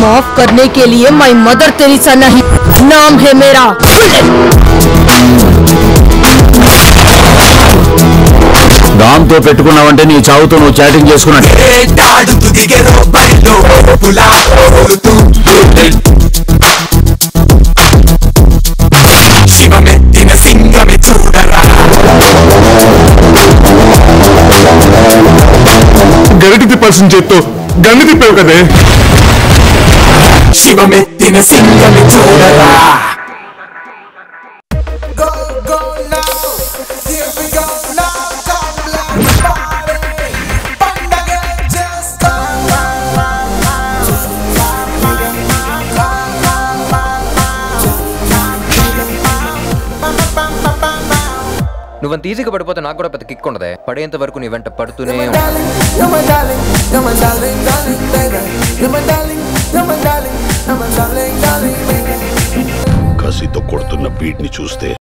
माफ करने के लिए मैं मदर तेरेसा नहीं नाम है मेरा దాంతో పెట్టుకున్నావంటే నీ చావుతో నువ్వు చాటింగ్ చేసుకున్నట్టు వేటాడుతూ దిగెరో బరిలో పులా ఊరుతూ శివమెత్తిన సింగమే చూడరా గరిటి తిప్పాల్సిన చేత్తో గన్ను తిప్పావు కదే శివమెత్తిన సింగమే చూడరా నువ్వంత ఈజీగా పడిపోతే నాకు కూడా పెద్ద కిక్ ఉండదే పడేంత వరకు నీ వెంట పడుతూనే ఉంటా. You're my darling, you're my darling, darling, baby. You're my darling, you're my darling, you're my darling, darling, baby. కసితో కొడుతున్న బీట్ని చూస్తే